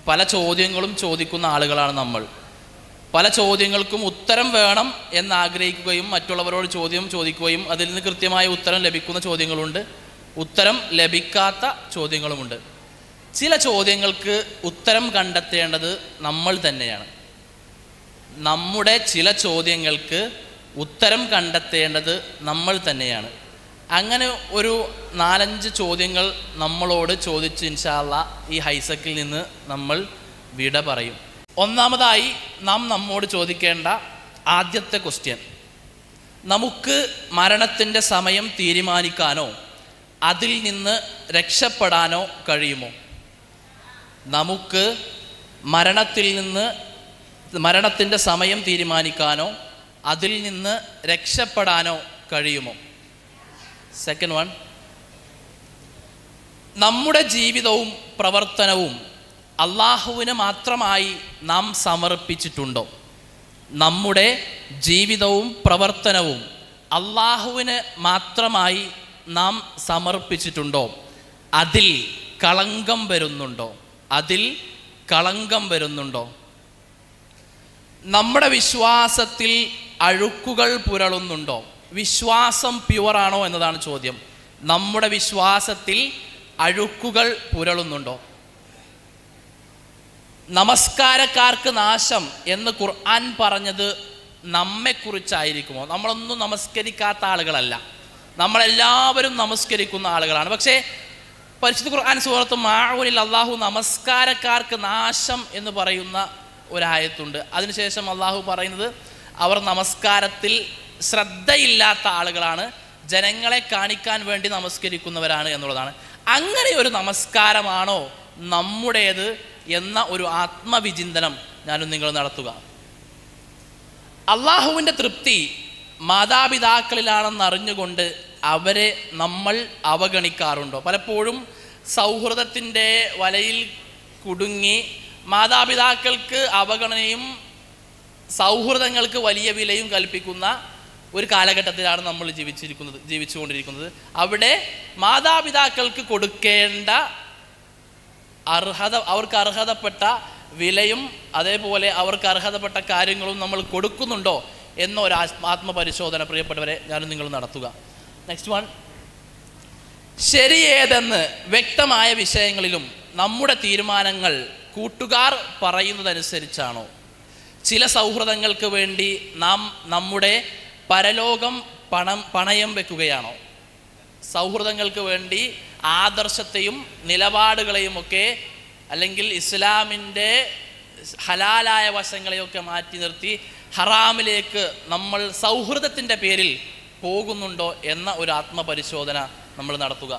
പല ചോദ്യങ്ങളും ചോദിക്കുന്ന ആളുകളാണ് നമ്മൾ പല ചോദ്യങ്ങൾക്കും ഉത്തരം വേണം എന്ന് ആഗ്രഹിക്കുകയും മറ്റുള്ളവരോട് ചോദ്യം ചോദിക്കുകയും അതിൽ നിന്ന് കൃത്യമായ ഉത്തരം ലഭിക്കുന്ന ചോദ്യങ്ങളുണ്ട് ഉത്തരം ലഭിക്കാത്ത ചോദ്യങ്ങളുമുണ്ട് ചില ചോദ്യങ്ങൾക്ക് ഉത്തരം കണ്ടെത്തേണ്ടത് നമ്മൾ തന്നെയാണ് നമ്മുടെ ചില ചോദ്യങ്ങൾക്ക് ഉത്തരം കണ്ടെത്തേണ്ടത് നമ്മൾ തന്നെയാണ് അങ്ങനെ ഒരു നാലഞ്ച് ചോദ്യങ്ങൾ നമ്മളോട് ചോദിച്ച് ഇൻഷാല്ല ഈ ഹൈസക്കിൽ നിന്ന് നമ്മൾ വിട പറയും ഒന്നാമതായി നാം നമ്മോട് ചോദിക്കേണ്ട ആദ്യത്തെ ക്വസ്റ്റ്യൻ നമുക്ക് മരണത്തിൻ്റെ സമയം തീരുമാനിക്കാനോ അതിൽ നിന്ന് രക്ഷപ്പെടാനോ കഴിയുമോ നമുക്ക് മരണത്തിൽ നിന്ന് മരണത്തിൻ്റെ സമയം തീരുമാനിക്കാനോ അതിൽ നിന്ന് രക്ഷപ്പെടാനോ കഴിയുമോ സെക്കൻഡ് വൺ നമ്മുടെ ജീവിതവും പ്രവർത്തനവും അള്ളാഹുവിന് മാത്രമായി നാം സമർപ്പിച്ചിട്ടുണ്ടോ നമ്മുടെ ജീവിതവും പ്രവർത്തനവും അള്ളാഹുവിന് മാത്രമായി നാം സമർപ്പിച്ചിട്ടുണ്ടോ അതിൽ കളങ്കം വരുന്നുണ്ടോ അതിൽ കളങ്കം വരുന്നുണ്ടോ നമ്മുടെ വിശ്വാസത്തിൽ അഴുക്കുകൾ പുരളുന്നുണ്ടോ വിശ്വാസം പ്യുവറാണോ എന്നതാണ് ചോദ്യം നമ്മുടെ വിശ്വാസത്തിൽ അഴുക്കുകൾ പുരളുന്നുണ്ടോ നമസ്കാരക്കാർക്ക് നാശം എന്ന് ഖുർആൻ പറഞ്ഞത് നമ്മെക്കുറിച്ചായിരിക്കുമോ നമ്മളൊന്നും നമസ്കരിക്കാത്ത ആളുകളല്ല നമ്മളെല്ലാവരും നമസ്കരിക്കുന്ന ആളുകളാണ് പക്ഷേ പരിശുദ്ധ ഖുർആൻ സുഹൃത്ത് മാവൂരിൽ അള്ളാഹു നമസ്കാരക്കാർക്ക് നാശം എന്ന് പറയുന്ന ഒരായത്തുണ്ട് അതിനുശേഷം അള്ളാഹു പറയുന്നത് അവർ നമസ്കാരത്തിൽ ശ്രദ്ധയില്ലാത്ത ആളുകളാണ് ജനങ്ങളെ കാണിക്കാൻ വേണ്ടി നമസ്കരിക്കുന്നവരാണ് എന്നുള്ളതാണ് അങ്ങനെ ഒരു നമസ്കാരമാണോ നമ്മുടേത് എന്ന ഒരു ആത്മവിചിന്തനം ഞാനും നിങ്ങൾ നടത്തുക അള്ളാഹുവിൻ്റെ തൃപ്തി മാതാപിതാക്കളിലാണെന്ന് അറിഞ്ഞുകൊണ്ട് അവരെ നമ്മൾ അവഗണിക്കാറുണ്ടോ പലപ്പോഴും സൗഹൃദത്തിൻ്റെ വലയിൽ കുടുങ്ങി മാതാപിതാക്കൾക്ക് അവഗണനയും സൗഹൃദങ്ങൾക്ക് വലിയ വിലയും കൽപ്പിക്കുന്ന ഒരു കാലഘട്ടത്തിലാണ് നമ്മൾ ജീവിച്ചിരിക്കുന്നത് ജീവിച്ചുകൊണ്ടിരിക്കുന്നത് അവിടെ മാതാപിതാക്കൾക്ക് കൊടുക്കേണ്ട അർഹത അവർക്ക് അർഹതപ്പെട്ട വിലയും അതേപോലെ അവർക്ക് അർഹതപ്പെട്ട കാര്യങ്ങളും നമ്മൾ കൊടുക്കുന്നുണ്ടോ എന്നൊരു ആത്മ- ആത്മപരിശോധന പ്രിയപ്പെട്ടവരെ ഞാനും നിങ്ങൾ നടത്തുക നെക്സ്റ്റ് വൺ ശരിയേതെന്ന് വ്യക്തമായ വിഷയങ്ങളിലും നമ്മുടെ തീരുമാനങ്ങൾ കൂട്ടുകാർ പറയുന്നതനുസരിച്ചാണോ ചില സൗഹൃദങ്ങൾക്ക് വേണ്ടി നാം നമ്മുടെ പരലോകം പണം പണയം വെക്കുകയാണോ സൗഹൃദങ്ങൾക്ക് വേണ്ടി ആദർശത്തെയും നിലപാടുകളെയും ഒക്കെ അല്ലെങ്കിൽ ഇസ്ലാമിൻ്റെ ഹലാലായ വശങ്ങളെയൊക്കെ മാറ്റി നിർത്തി ഹറാമിലേക്ക് നമ്മൾ സൗഹൃദത്തിൻ്റെ പേരിൽ പോകുന്നുണ്ടോ എന്ന ഒരു ആത്മപരിശോധന നമ്മൾ നടത്തുക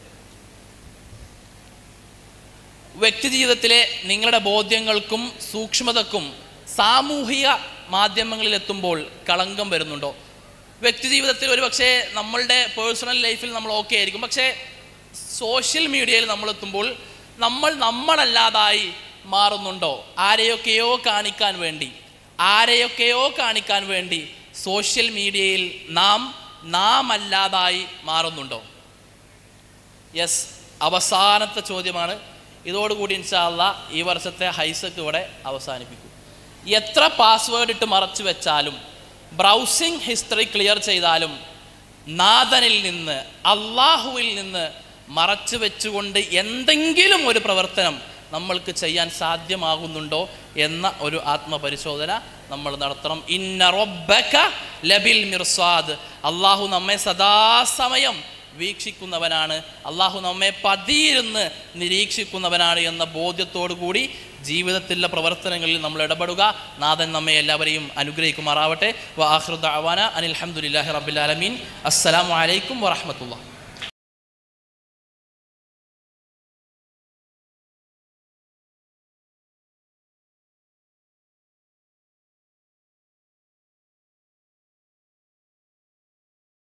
വ്യക്തിജീവിതത്തിലെ നിങ്ങളുടെ ബോധ്യങ്ങൾക്കും സൂക്ഷ്മതക്കും സാമൂഹിക മാധ്യമങ്ങളിൽ എത്തുമ്പോൾ കളങ്കം വരുന്നുണ്ടോ വ്യക്തിജീവിതത്തിൽ ഒരു പക്ഷേ നമ്മളുടെ പേഴ്സണൽ ലൈഫിൽ നമ്മൾ ഓക്കെ ആയിരിക്കും പക്ഷേ സോഷ്യൽ മീഡിയയിൽ നമ്മൾ എത്തുമ്പോൾ നമ്മൾ നമ്മളല്ലാതായി മാറുന്നുണ്ടോ ആരെയൊക്കെയോ കാണിക്കാൻ വേണ്ടി ആരെയൊക്കെയോ കാണിക്കാൻ വേണ്ടി സോഷ്യൽ മീഡിയയിൽ നാം നാം അല്ലാതായി മാറുന്നുണ്ടോ യെസ് അവസാനത്തെ ചോദ്യമാണ് ഇതോടുകൂടി ഇൻഷാല്ല ഈ വർഷത്തെ ഹൈസക്ക് ഇവിടെ അവസാനിപ്പിക്കും എത്ര പാസ്വേഡ് ഇട്ട് മറച്ചു വെച്ചാലും ബ്രൗസിംഗ് ഹിസ്റ്ററി ക്ലിയർ ചെയ്താലും നാഥനിൽ നിന്ന് അള്ളാഹുവിൽ നിന്ന് മറച്ചു വെച്ചുകൊണ്ട് എന്തെങ്കിലും ഒരു പ്രവർത്തനം നമ്മൾക്ക് ചെയ്യാൻ സാധ്യമാകുന്നുണ്ടോ എന്ന ഒരു ആത്മപരിശോധന നമ്മൾ നടത്തണം ഇന്ന റബ്ബക ലബിൽ മിർസാദ് അള്ളാഹു നമ്മെ സദാസമയം വീക്ഷിക്കുന്നവനാണ് അള്ളാഹു നമ്മെ പതിയിരുന്ന് നിരീക്ഷിക്കുന്നവനാണ് എന്ന ബോധ്യത്തോടു കൂടി ജീവിതത്തിലെ പ്രവർത്തനങ്ങളിൽ നമ്മൾ ഇടപെടുക നാഥൻ നമ്മെ എല്ലാവരെയും അനുഗ്രഹിക്കുമാറാവട്ടെ വാഹൃദ് അവാന അനിൽഹമുല്ലാഹി റബ്ബിൽ ആലമീൻ അസ്സലാമു അലൈക്കും വറഹമത്തുള്ള